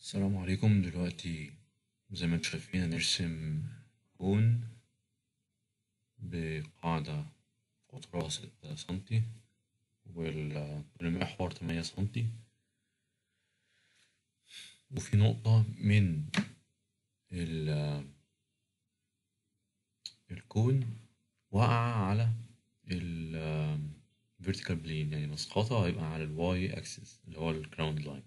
السلام عليكم دلوقتي زي ما انتم شايفين هنرسم كون بقاعدة قطرها ستة سنتي والمحور تمانية سنتي وفي نقطة من ال- الكون واقعة على ال vertical plane يعني مسقطها هيبقى على ال y axis اللي هو ال ground line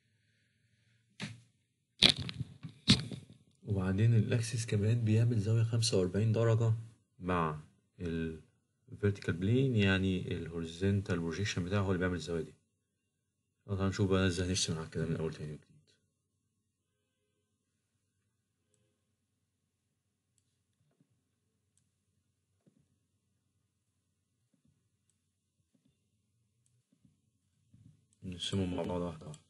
وبعدين الاكسس كمان بيعمل زاوية خمسة وأربعين درجة مع ال vertical plane يعني ال horizontal projection بتاعه هو اللي بيعمل الزاوية دي طب هنشوف بقى ازاي نرسم على كده من أول تاني وجديد نرسمهم مع بعض واحدة واحدة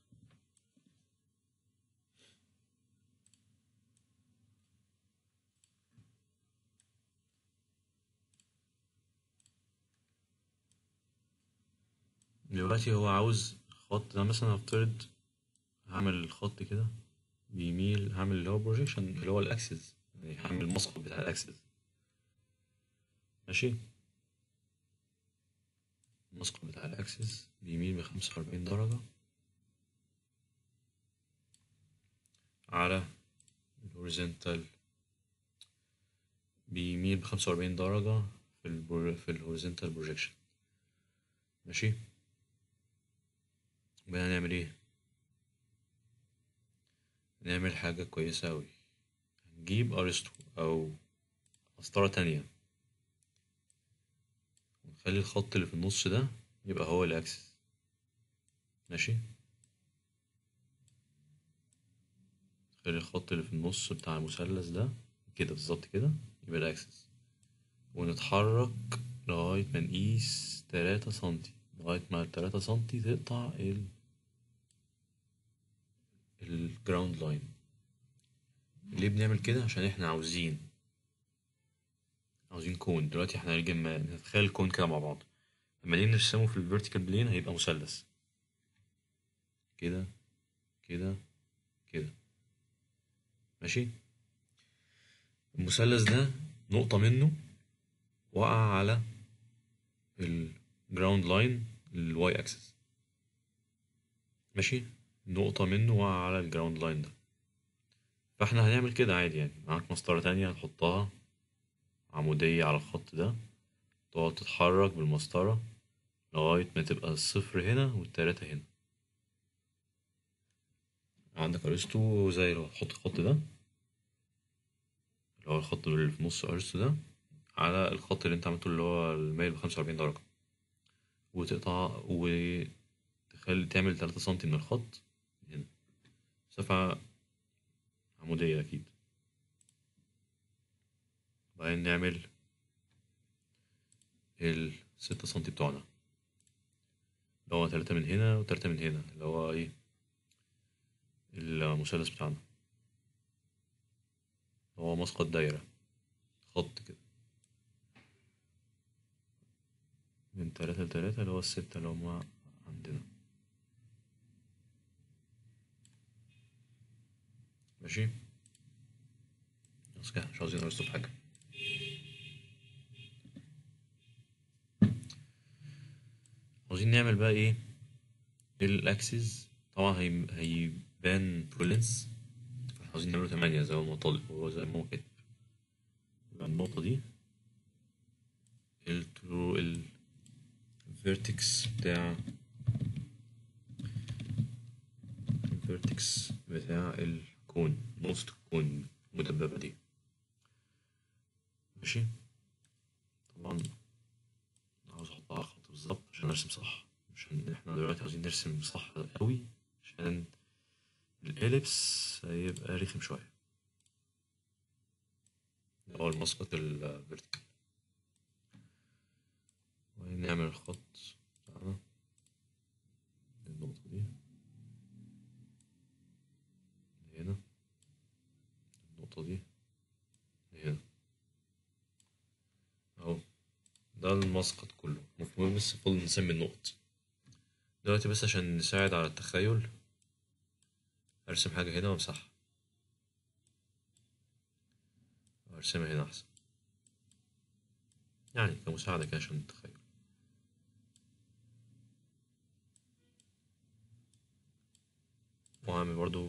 دلوقتي هو عاوز خط أنا مثلا هفترض هعمل الخط كده بيميل هعمل اللي هو بروجيكشن اللي هو الأكسس يعني هعمل المسقط بتاع الأكسس ماشي المسقط بتاع الأكسس بيميل بخمسة وأربعين درجة على الهوريزونتال بيميل بخمسة وأربعين درجة في البر... في الهوريزونتال بروجيكشن ماشي بقى هنعمل ايه نعمل حاجة كويسة أوي هنجيب أرسطو أو مسطرة تانية ونخلي الخط اللي في النص ده يبقى هو الأكسس ماشي نخلي الخط اللي في النص بتاع المثلث ده كده بالظبط كده يبقى الأكسس ونتحرك لغاية ما نقيس تلاتة سنتي لغاية ما التلاتة سنتي تقطع ال الجراوند لاين ليه بنعمل كده عشان احنا عاوزين عاوزين كون دلوقتي احنا هنيجي ما نتخيل الكون كده مع بعض لما نيجي نرسمه في الفيرتيكال بلين هيبقى مثلث كده كده كده ماشي المثلث ده نقطة منه وقع على الجراوند لاين الواي اكسس ماشي نقطة منه وقع على الجراوند لاين ده فاحنا هنعمل كده عادي يعني معاك مسطرة تانية هتحطها عمودية على الخط ده تقعد تتحرك بالمسطرة لغاية ما تبقى الصفر هنا والتلاتة هنا عندك أرسطو زي لو تحط الخط ده اللي هو الخط اللي في نص أرسطو ده على الخط اللي انت عملته اللي هو المايل بخمسة وأربعين درجة وتقطع وتخلي تعمل تلاتة سنتي من الخط هنا مسافة عمودية أكيد وبعدين نعمل الستة سنتي بتوعنا اللي هو تلاتة من هنا وتلاتة من هنا اللي هو ايه المثلث بتاعنا هو مسقط دايرة خط كده من تلاتة لتلاتة اللي هو الستة اللي هما عندنا ماشي بس كده مش عاوزين نرسم حاجة عاوزين نعمل بقى ايه الاكسس طبعا هي... هيبان برولينس عاوزين نعمله تمانية زي ما هو طالب هو زي ما هو كاتب يبقى النقطة دي الترو الفيرتكس بتاع الفيرتكس بتاع الكون نقطة الكون المدببة دي ماشي طبعا عاوز احطها على الخط بالظبط عشان ارسم صح عشان احنا دلوقتي عاوزين نرسم صح قوي عشان الاليبس هيبقى رخم شوية هو المسقط الفيرتيكال ونعمل الخط بتاعنا النقطة دي هنا النقطة دي هنا اهو ده المسقط كله المفروض بس فضل نسمي النقط دلوقتي بس عشان نساعد على التخيل ارسم حاجة هنا وامسحها ارسمها هنا احسن يعني كمساعدة كده عشان تتخيل وهعمل برضو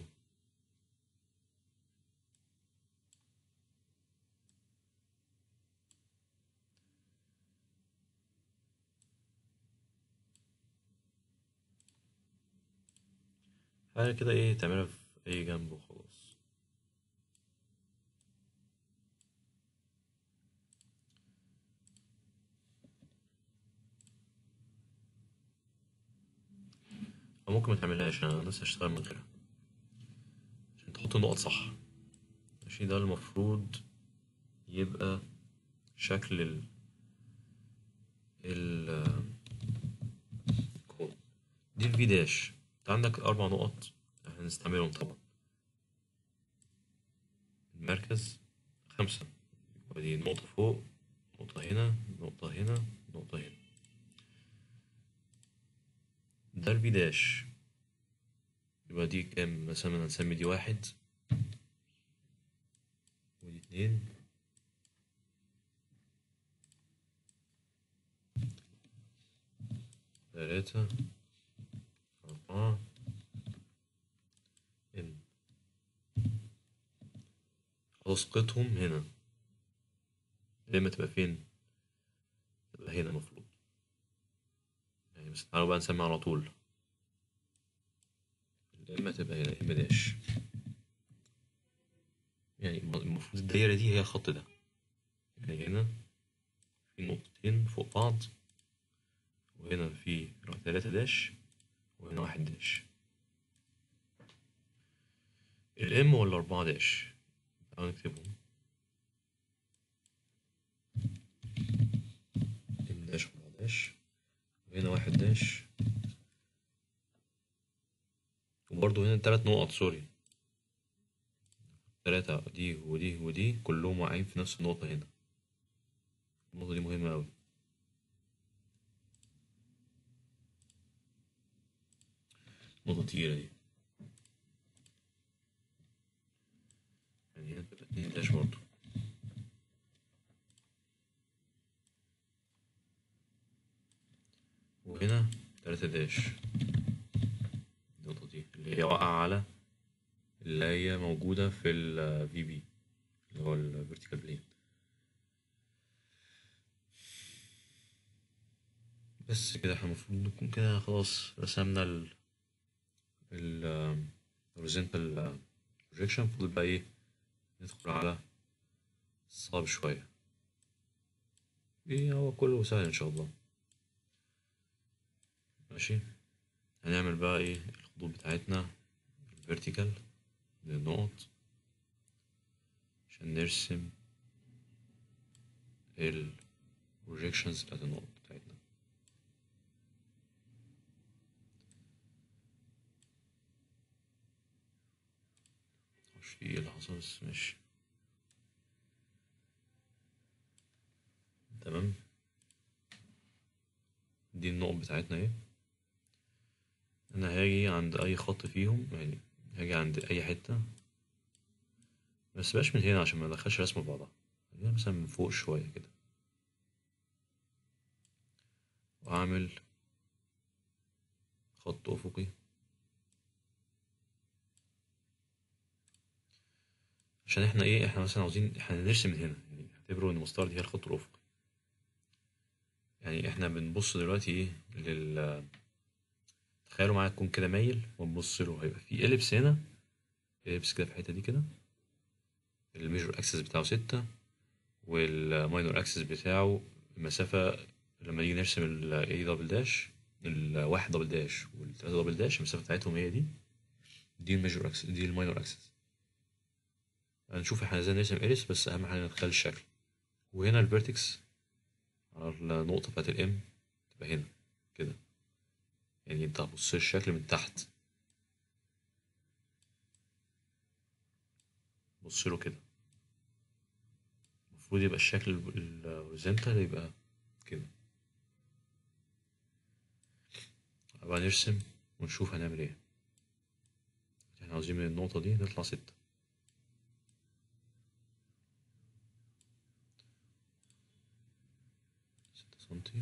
حاجة كده ايه تعملها في أي جنب وخلاص أو ممكن ما تعملهاش أنا لسه هشتغل من غيرها عشان تحط النقط صح ماشي ده المفروض يبقى شكل ال ال كود دي الفي داش انت عندك أربع نقط هنستعملهم طبعا المركز خمسة ودي نقطة فوق نقطة هنا نقطة هنا نقطة هنا ده الفي داش يبقى دي كام مثلا هنسمي دي واحد ودي اتنين تلاتة أربعة إن أسقطهم هنا لما تبقى فين؟ تبقى هنا المفروض يعني بس تعالوا بقى نسمي على طول لما تبقى هنا إما داش يعني المفروض الدايرة دي هي الخط ده يعني هنا في نقطتين فوق بعض وهنا في تلاتة داش وهنا واحد داش الام ولا أربعة داش تعالوا نكتبهم ام داش أربعة داش وهنا واحد داش وبرضه هنا تلات نقط سوري تلاتة دي ودي ودي كلهم واقعين في نفس النقطة هنا النقطة دي مهمة أوي نقطة تقيلة دي يعني هنا تبقى اتنين داش برضه وهنا تلاتة داش النقطة دي اللي هي واقعة على اللي هي موجودة في ال VB اللي هو ال vertical plane بس كده احنا المفروض نكون كده خلاص رسمنا ال ال horizontal projection المفروض بقى ايه ندخل على الصعب شوية ايه هو كله سهل ان شاء الله ماشي هنعمل بقى ايه الخطوط بتاعتنا vertical للنقط عشان نرسم ال projections بتاعت النقط بتاعتنا معرفش في ايه اللي حصل بس ماشي تمام دي النقط بتاعتنا ايه انا هاجي عند اي خط فيهم يعني هاجي عند اي حتة بس باش من هنا عشان ما ندخلش رسمة في بعضها خلينا مثلا من فوق شوية كده واعمل خط افقي عشان احنا ايه احنا مثلا عاوزين احنا نرسم من هنا يعني اعتبروا ان المسطرة دي هي الخط الافقي يعني احنا بنبص دلوقتي ايه لل تخيلوا معايا تكون كده مايل ونبص له هيبقى في اليبس هنا اليبس كده في الحته دي كده الميجور اكسس بتاعه ستة والماينور اكسس بتاعه المسافة لما نيجي نرسم ال A دبل داش الواحد دبل داش والتلاتة دبل داش المسافة بتاعتهم هي دي دي الميجور اكسس دي الماينور اكسس هنشوف احنا ازاي نرسم اليبس بس اهم حاجة نتخيل الشكل وهنا الفيرتكس على النقطة بتاعت الام تبقى هنا كده يعني انت هتبص الشكل من تحت بص له كده المفروض يبقى الشكل الهوريزونتال يبقى كده بقى نرسم ونشوف هنعمل ايه احنا عاوزين من النقطة دي نطلع ستة ستة سنتي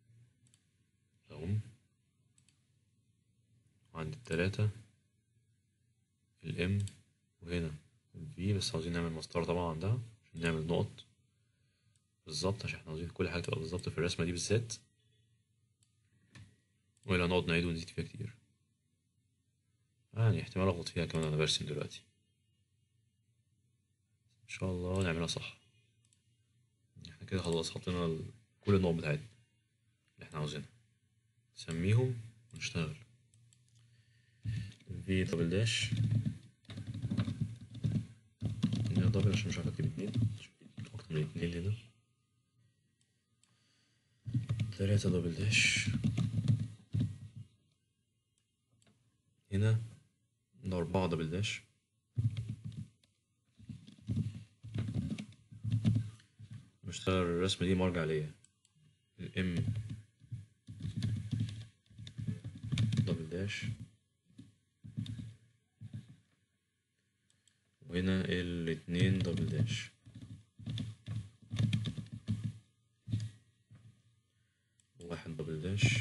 اهم وعند التلاتة الام وهنا الفي بس عاوزين نعمل مسطرة طبعا عندها عشان نعمل نقط بالظبط عشان احنا عاوزين كل حاجة تبقى بالظبط في الرسمة دي بالذات وإلا نقعد نعيد ونزيد فيها كتير يعني احتمال اغلط فيها كمان انا برسم دلوقتي ان شاء الله نعملها صح احنا كده خلاص حطينا ال- كل النقط بتاعتنا اللي احنا عاوزينها نسميهم ونشتغل في دبل داش هنا دبل عشان مش عارف اكتب اتنين اكتر من اتنين هنا تلاتة دبل داش هنا أربعة دبل داش بشتغل الرسمة دي مرجع ليا الام دبل داش وهنا الاتنين دبل داش واحد دبل داش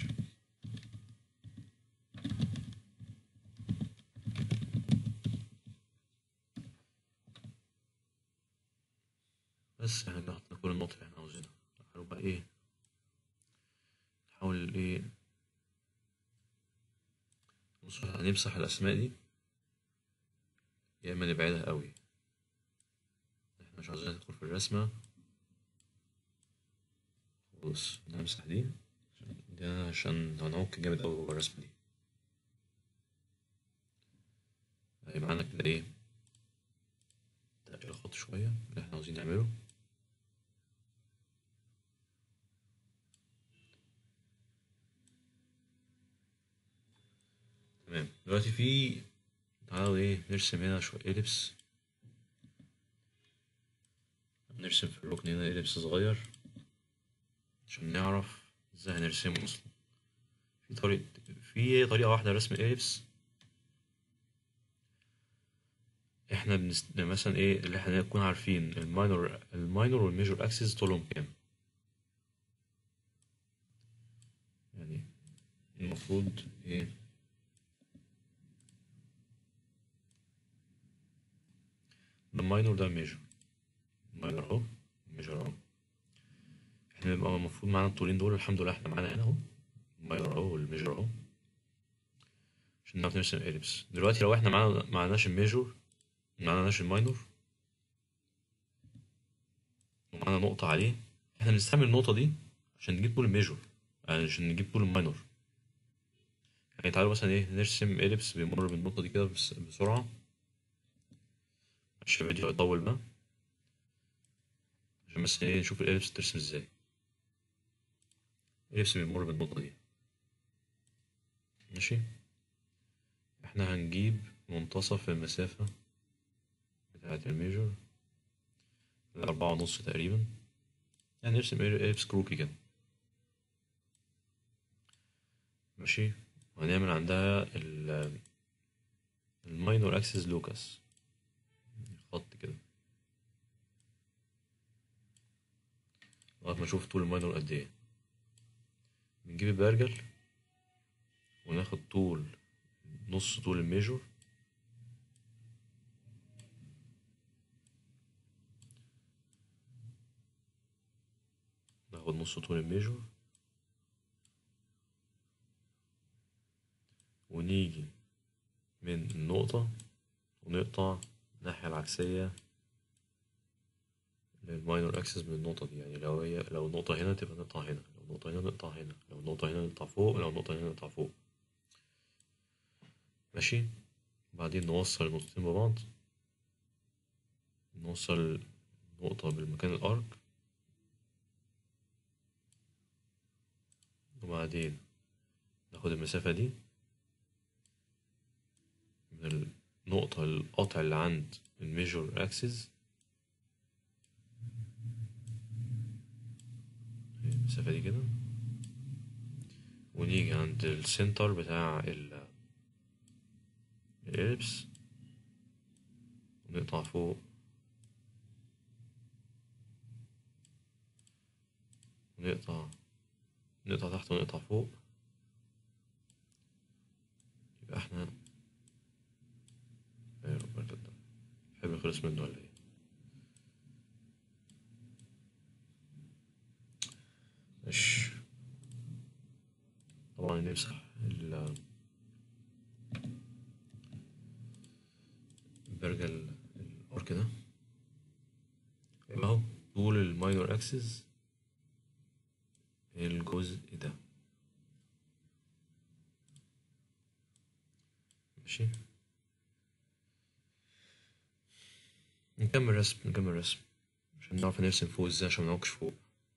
بس احنا كده حطينا كل النقط اللي احنا عاوزينها نحاول بقى ايه نحاول ايه بص هنمسح الاسماء دي يا اما نبعدها قوي احنا مش عاوزين ندخل في الرسمة خلاص نمسح دي عشان ده عشان هنعك جامد قوي جوه الرسمة دي هيبقى معانا كده ايه تقفل الخط شوية اللي احنا عاوزين نعمله تمام دلوقتي في تعالوا ايه نرسم هنا شوية إليبس نرسم في الركن هنا إليبس صغير عشان نعرف ازاي هنرسمه اصلا في طريقة في طريقة واحدة لرسم الإليبس احنا بنست... مثلا ايه اللي احنا نكون عارفين الماينور الماينور والميجور اكسس طولهم كام يعني المفروض ايه ده الماينور ده الميجور الماينور اهو الميجور اهو احنا بيبقى المفروض معانا الطولين دول الحمد لله احنا معانا هنا اهو الماينور اهو والميجور اهو عشان نعرف نرسم اليبس دلوقتي لو احنا معانا معناش الميجور معناش الماينور ومعانا نقطة عليه احنا بنستعمل النقطة دي عشان نجيب طول الميجور يعني عشان نجيب طول الماينور يعني تعالوا مثلا ايه نرسم اليبس بيمر بالنقطة دي كده بس- بسرعة عشان الفيديو يطول بقى عشان بس ايه نشوف الاليبس ترسم ازاي الاليبس بيمر بالنقطة دي ماشي احنا هنجيب منتصف المسافة بتاعة الميجور أربعة ونص تقريبا يعني نرسم اليبس كروكي كده ماشي وهنعمل عندها ال الماينور اكسس لوكاس خط كده لغاية ما نشوف طول الماينور قد ايه بنجيب البرجل وناخد طول نص طول الميجور ناخد نص طول الميجور ونيجي من النقطة ونقطع الناحية العكسية للماينور اكسس من النقطة دي يعني لو هي لو النقطة هنا تبقى نقطع هنا لو النقطة هنا نقطع هنا لو النقطة هنا نقطع فوق لو النقطة هنا نقطع فوق ماشي بعدين نوصل النقطتين ببعض نوصل نقطة بالمكان الأرك وبعدين ناخد المسافة دي من النقطة القطع اللي عند الميجور اكسس المسافة دي كده ونيجي عند السنتر بتاع ال الإليبس ونقطع فوق ونقطع نقطع تحت ونقطع فوق يبقى احنا ايه ربنا كده الحبل خلص منه ولا ايه ماشي طبعا نمسح ال البرجل الارك ده يبقى اهو طول الماينور اكسس الجزء ده ماشي نكمل رسم نكمل رسم عشان نعرف نرسم فوق ازاي عشان منعوجش فوق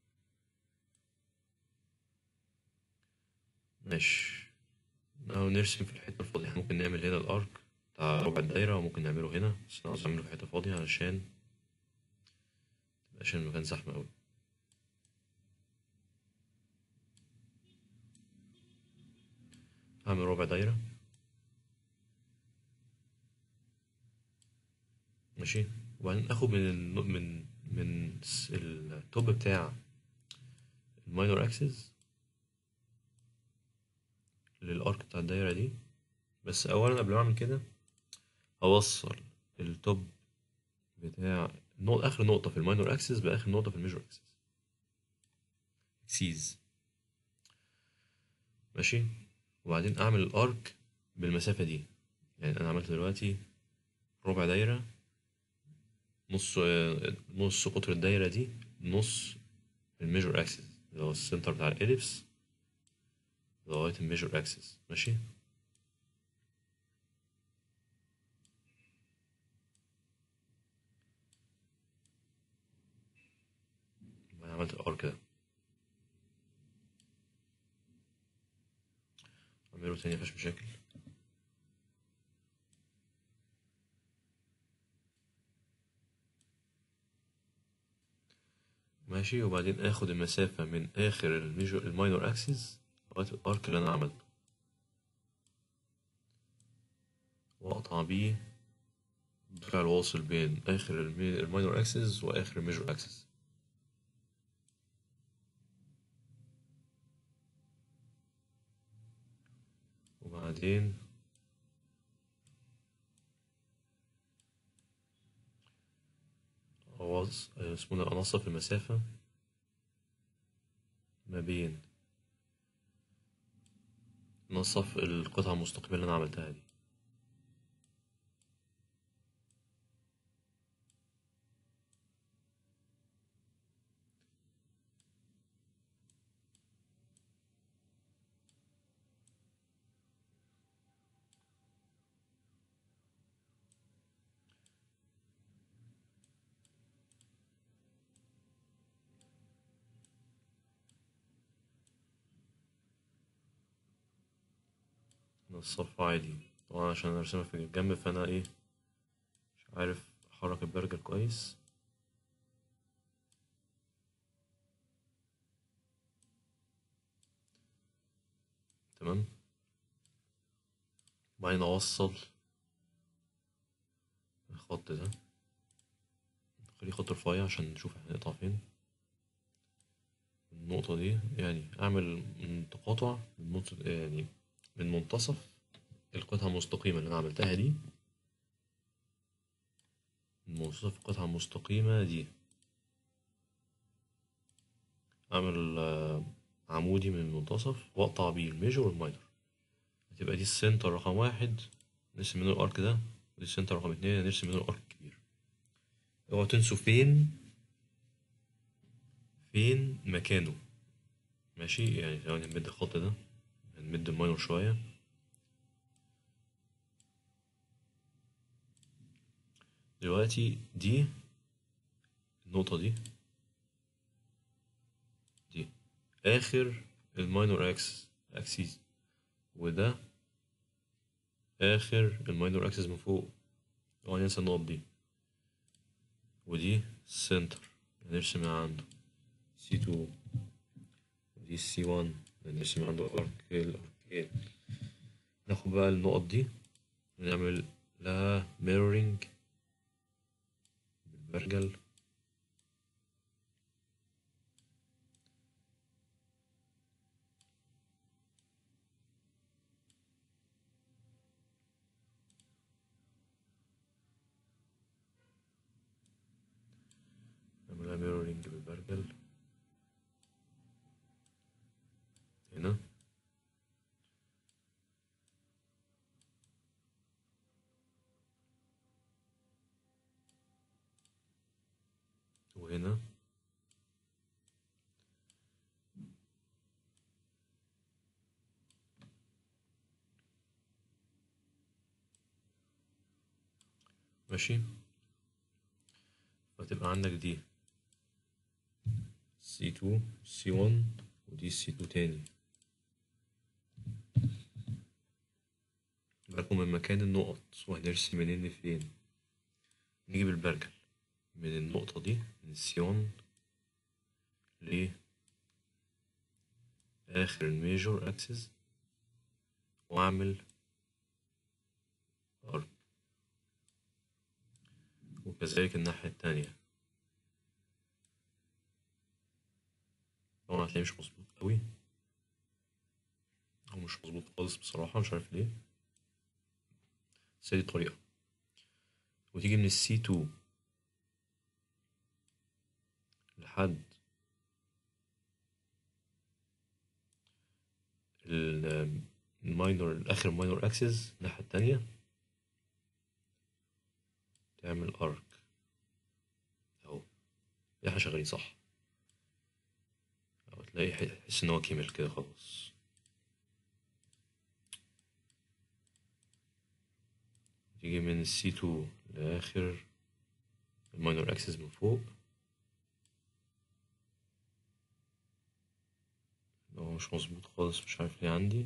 ماشي أو نرسم في الحتة الفاضية احنا ممكن نعمل هنا الأرك بتاع ربع الدايرة وممكن نعمله هنا بس أنا عاوز أعمله في حتة فاضية علشان متبقاش المكان زحمة أوي هعمل ربع دايرة ماشي وبعدين اخد من ال... من من الس- التوب بتاع الماينور اكسس للارك بتاع الدايرة دي بس اولا قبل ما اعمل كده اوصل التوب بتاع نقطة اخر نقطة في الماينور اكسس باخر نقطة في الميجور اكسس سيز ماشي وبعدين اعمل الارك بالمسافة دي يعني انا عملت دلوقتي ربع دايرة نص نص قطر الدايرة دي نص الميجور اكسس اللي هو السنتر بتاع الاليبس لغاية الميجور اكسس ماشي انا عملت الارك ده اعمله تاني مفيش مشاكل ماشي وبعدين اخد المسافة من اخر الميجور الماينور اكسس لغاية الارك اللي انا عملته واقطع بيه الدفاع الواصل بين اخر المي- الماينور اكسس واخر الميجور اكسس وبعدين أوص اسمه ده أنصف المسافة ما بين نصف القطعة المستقيمة اللي أنا عملتها دي نصف عادي طبعا عشان أرسمها في الجنب فأنا إيه مش عارف أحرك البرجل كويس تمام وبعدين أوصل الخط ده خليه خط رفيع عشان نشوف احنا هنقطع فين النقطة دي يعني أعمل من تقاطع من منت- يعني من منتصف القطعة المستقيمة اللي أنا عملتها دي من منتصف القطعة المستقيمة دي أعمل آه، عمودي من المنتصف وأقطع بيه الميجور والماينر هتبقى دي السنتر رقم واحد نرسم منه الأرك ده ودي السنتر رقم اتنين نرسم منه الأرك الكبير اوعوا تنسوا فين فين مكانه ماشي يعني ثواني هنمد الخط ده هنمد الماينر شوية دلوقتي دي النقطة دي دي آخر الماينور اكس اكسيس وده آخر الماينور اكسس من فوق اوعى ننسى النقط دي ودي السنتر هنرسم من عنده سي 2 ودي السي 1 هنرسم عنده الاركين الاركين ناخد بقى النقط دي ونعمل لها ميرورينج البرجل نعملها ميرورينج بالبرجل هنا وهنا ماشي فتبقى عندك دي سي 2 سي 1 ودي سي 2 تاني بالكم من مكان النقط وهنرسم منين لفين نجيب البرجل من النقطة دي من سي 1 ل آخر الميجور أكسس وأعمل أرك وكذلك الناحية التانية طبعا هتلاقيه مش مظبوط قوي أو مش مظبوط خالص بصراحة مش عارف ليه بس هي دي الطريقة وتيجي من السي 2 لحد الماينور الآخر ماينور أكسس الناحية التانية تعمل أرك أهو احنا شغالين صح أو تلاقي يحس إن هو كمل كده خلاص تيجي من السي 2 لآخر الماينور أكسس من فوق هو مش مظبوط خالص مش عارف ليه عندي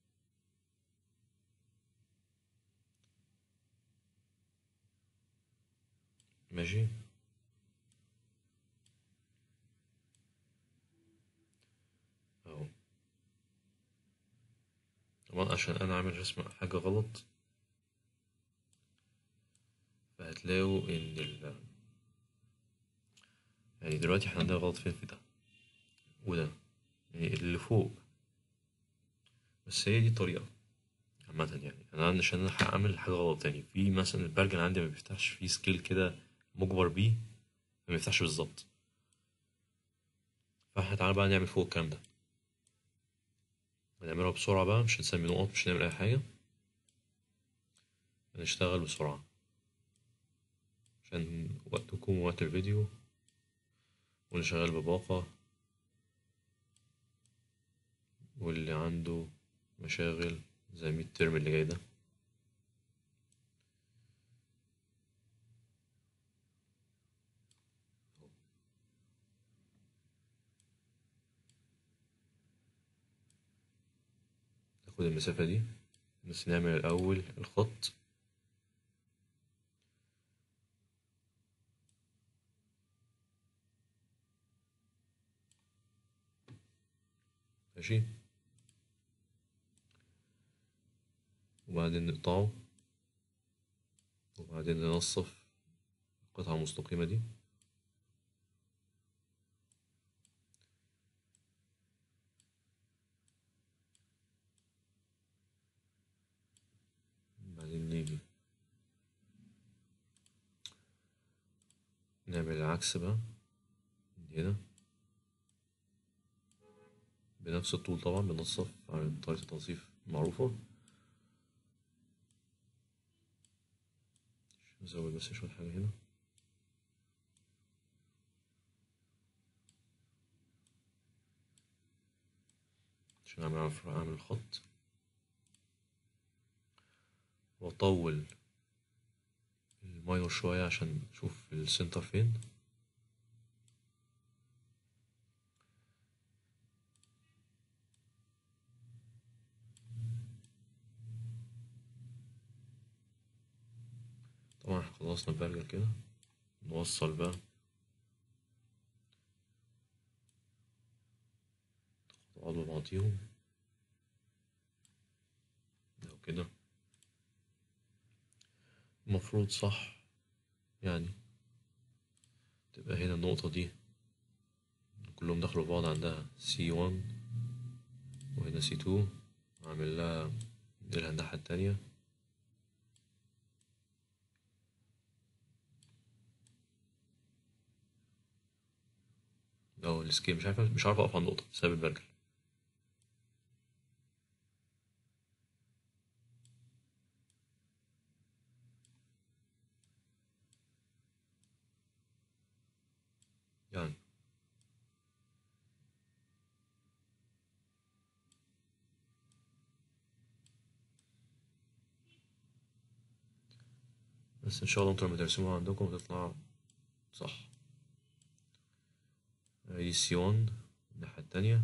ماشي اهو طبعا عشان انا عامل رسمة حاجة غلط فهتلاقوا ان ال يعني دلوقتي احنا عندنا غلط فين في ده وده يعني اللي فوق بس هي دي الطريقة عامة يعني أنا عشان أنا أعمل حاجة غلط يعني في مثلا البرجل عندي ما بيفتحش فيه سكيل كده مجبر بيه ما بيفتحش بالظبط فاحنا تعالى بقى نعمل فوق الكلام ده هنعملها بسرعة بقى مش هنسمي نقط مش هنعمل أي حاجة هنشتغل بسرعة عشان وقتكم ووقت الفيديو ونشغل بباقة واللي عنده مشاغل زي ميد ترم اللي جاي ده ناخد المسافة دي بس نعمل الأول الخط ماشي وبعدين نقطعه وبعدين ننصف القطعة المستقيمة دي بعدين نيجي نعمل العكس بقى من هنا بنفس الطول طبعا بنصف على طريقة التنصيف المعروفة نزود بس شوية حاجة هنا عشان أعمل أعمل الخط وأطول الماينور شوية عشان أشوف السنتر فين طبعا احنا خلصنا البرجل كده نوصل بقى تقعدوا بعضيهم لو كده المفروض صح يعني تبقى هنا النقطة دي كلهم دخلوا في بعض عندها C1 وهنا C2 أعمل لها نديلها الناحية التانية أو السكيل مش عارف مش عارف أقف على النقطة بسبب البرجل يعني بس ان شاء الله انتوا لما ترسموها عندكم تطلع صح دي سي 1 الناحية التانية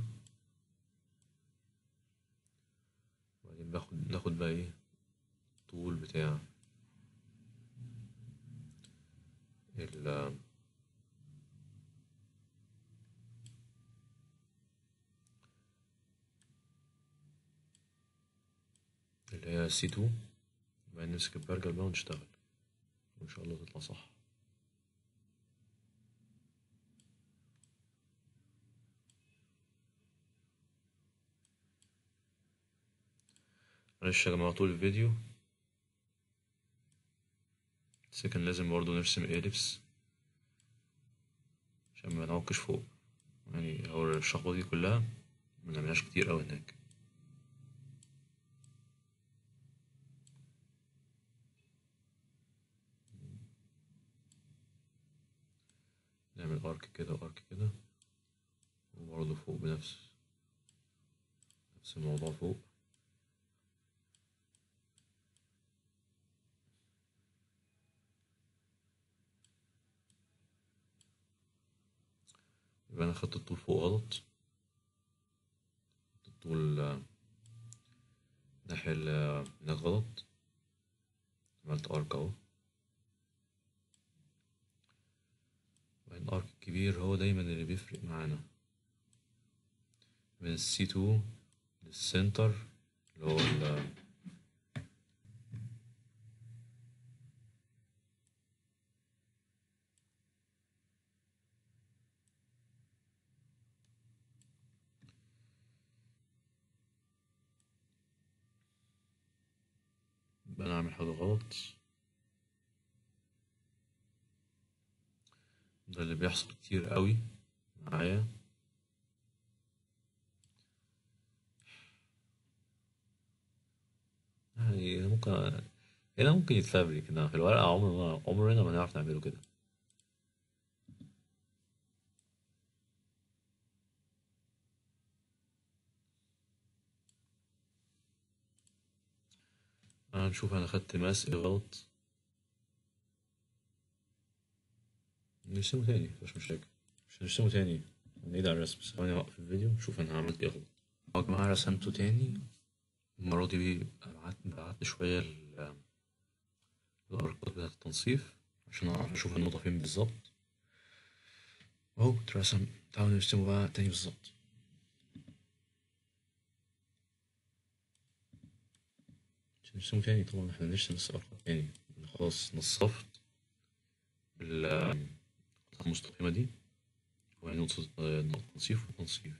وبعدين باخد ناخد بقى ايه الطول بتاع ال اللي هي سي 2 وبعدين نمسك البرجل بقى ونشتغل وإن شاء الله تطلع صح معلش يا جماعة طول الفيديو بس كان لازم برضه نرسم إليبس عشان ما نعكش فوق يعني هو الشخبطة دي كلها منعملهاش كتير أوي هناك نعمل ارك كده وارك كده وبرضه فوق بنفس نفس الموضوع فوق يبقى انا خدت الطول فوق غلط الطول الناحية اللي هناك غلط عملت ارك اهو الارك الكبير هو دايما اللي بيفرق معانا من السي 2 للسنتر اللي هو ال بنعمل حاجة غلط ده اللي بيحصل كتير قوي معايا يعني ممكن هنا ممكن يتفبرك انما في الورقة عمرنا عمرنا ما نعرف نعمله كده هنشوف انا خدت ماس ايه غلط نرسمه تاني مش مشاكل مش هنرسمه تاني هنعيد على الرسم بس ثواني اوقف الفيديو نشوف انا عملت ايه غلط يا جماعة رسمته تاني المرة دي بعت بعت شوية ال- الأرقام بتاعة التنصيف عشان أعرف أشوف النقطة فين بالظبط أهو اترسم تعالوا نرسمه بقى تاني بالظبط عشان نرسمه تاني طبعا احنا نرسم بس الأرقام تاني خلاص نصفت القطعة المستقيمة دي وهي نقطة نقطة تنصيف وتنصيف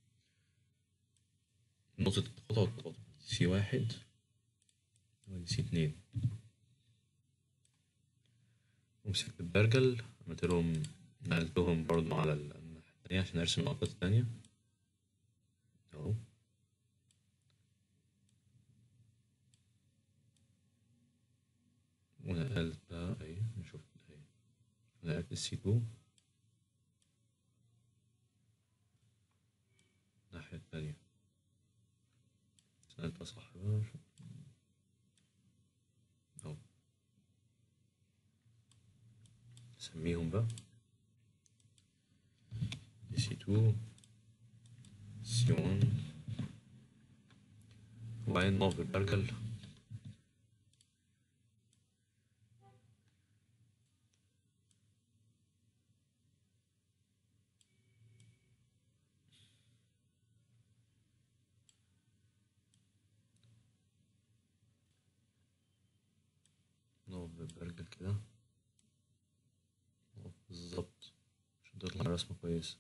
نقطة التقاطع والتقاطع سي واحد ودي سي اتنين ومسكت البرجل عملت لهم نقلتهم برضو على الناحية التانية عشان أرسم الأرقام التانية أهو ونقلت بقى أهي نشوف أهي نقلت السي تو الناحية التانية نقلتها صح بقى أهو نسميهم بقى دي سي تو سي ون وبعدين نقف بالبرجل نقف بالبرجل كده نقف بالظبط رسمة كويسة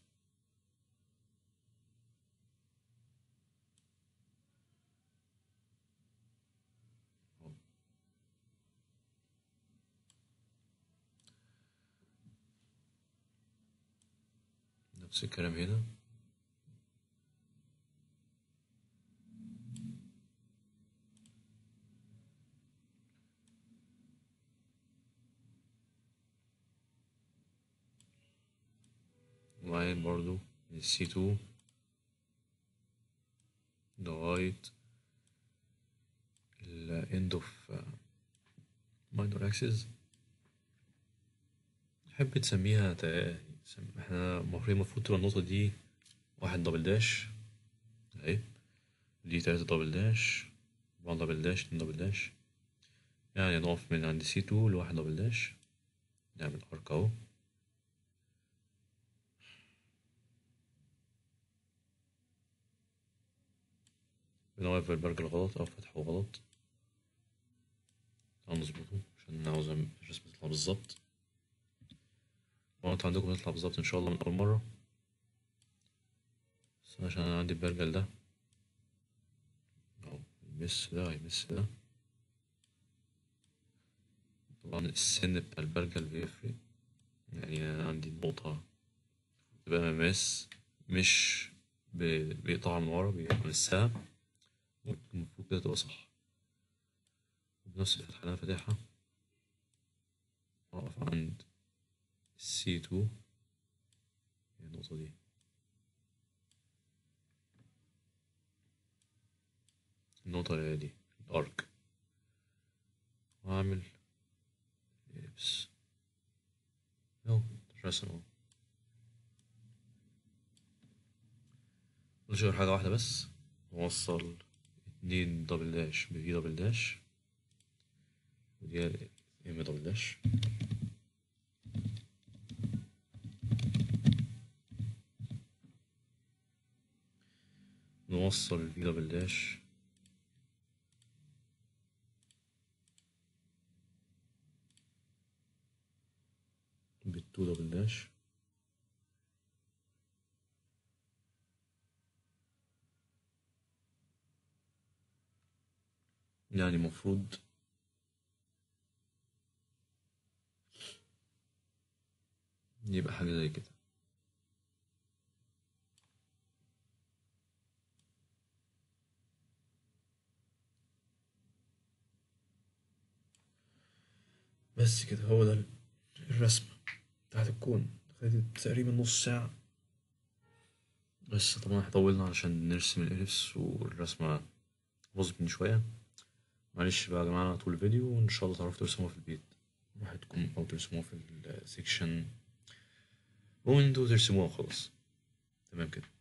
أهو. نفس الكلام هنا وبعدين برضو من السي تو لغاية ال end of minor axis تحب تسميها تا- سم- احنا المفروض المفروض تبقى النقطة دي واحد دبل داش اهي دي تلاتة دبل داش أربعة دبل داش اتنين دبل داش يعني نقف من عند سي تو لواحد دبل داش نعمل ارك اهو بنوقف البرجل غلط أو فتحه غلط تعالوا نظبطه عشان عاوز الرسمة تطلع بالظبط وانتوا عندكم تطلع بالظبط إن شاء الله من أول مرة بس عشان أنا عندي البرجل ده أهو يمس ده يمس ده طبعا السن بتاع البرجل بيفرق يعني أنا عندي النقطة تبقى مماس مش بي- بيقطعها من ورا بيمسها المفروض كده تبقى صح بنفس الفتحة اللي أنا فاتحها أقف عند السي تو هي النقطة دي النقطة اللي هي دي الأرك وأعمل إليبس أهو رسم أهو مش غير حاجة واحدة بس نوصل اتنين دبل داش بفي دبل داش ودي ام دبل داش نوصل الفي دبل داش بالتو دبل داش يعني المفروض يبقى حاجة زي كده بس كده هو ده الرسمة بتاعت الكون خدت تقريبا نص ساعة بس طبعا احنا طولنا عشان نرسم الإليبس والرسمة باظت مني شوية معلش بقى يا جماعة طول الفيديو وإن شاء الله تعرفوا ترسموها في البيت براحتكم أو ترسموها في السكشن وانتوا ترسموها خلاص تمام كده